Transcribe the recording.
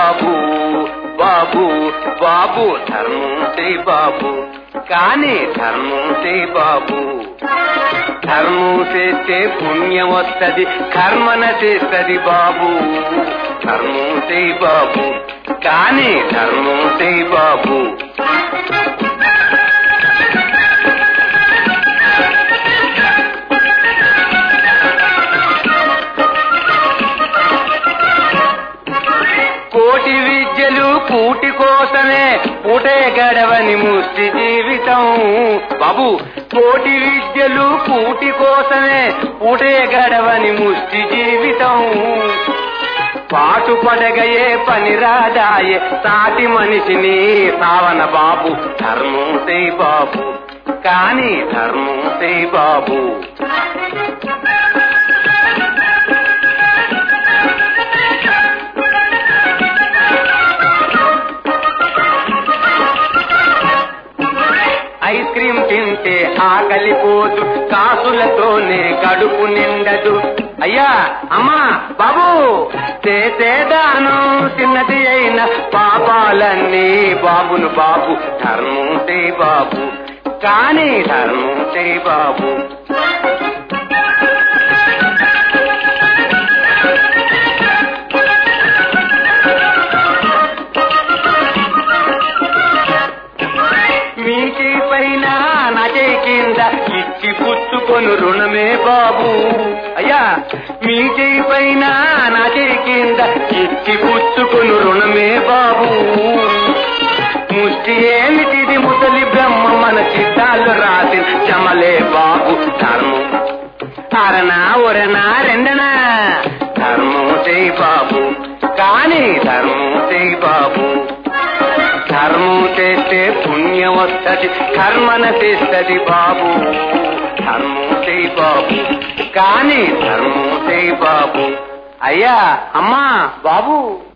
బాబు బాబు బాబు ధర్మం చేయి బాబు కానీ ధర్మం చేయి బాబు ధర్మం చేస్తే పుణ్యం వస్తది కర్మన చేస్తది బాబు ధర్మం చేయి బాబు కానీ ధర్మం చేయి బాబు కోటి విద్యలు కూటి కోసమే పూటే గడవని ముష్టి జీవితం బాబు కోటి విద్యలు కూటి కోసమే పూటే గడవని ముష్టి జీవితం పాటు పడగయే పని రాదాయే సాటి మనిషిని సావన బాబు ధర్మం చేయి బాబు కానీ ధర్మం చేయి బాబు ఐస్ క్రీమ్ తింటే ఆకలి పోదు కాసులతోనే కడుపు నిండదు అయ్యా అమ్మా బాబు చేసేదాను చిన్నది అయిన పాపాలన్నీ బాబును బాబు ధర్మం చే బాబు కానీ ధర్మం చే బాబు మీకి పైన నటే కింద ఇచ్చి పుచ్చుకొను రుణమే బాబు అయ్యా మీకి పైన నటే కింద ఇచ్చి పుచ్చుకొను రుణమే బాబు ముష్టి ఏమిటిది ముసలి బ్రహ్మ మన చిత్తాలు రాసి చమలే బాబు ధర్మం అరనా ఒరనా రెండనా ధర్మం చేయి బాబు కానీ ధర్మం చేయి బాబు ధర్మం చేస్తే పుణ్యం వస్తది కర్మన చేస్తది బాబు ధర్మం చేయి బాబు కానీ ధర్మం చేయి బాబు అయ్యా అమ్మా బాబు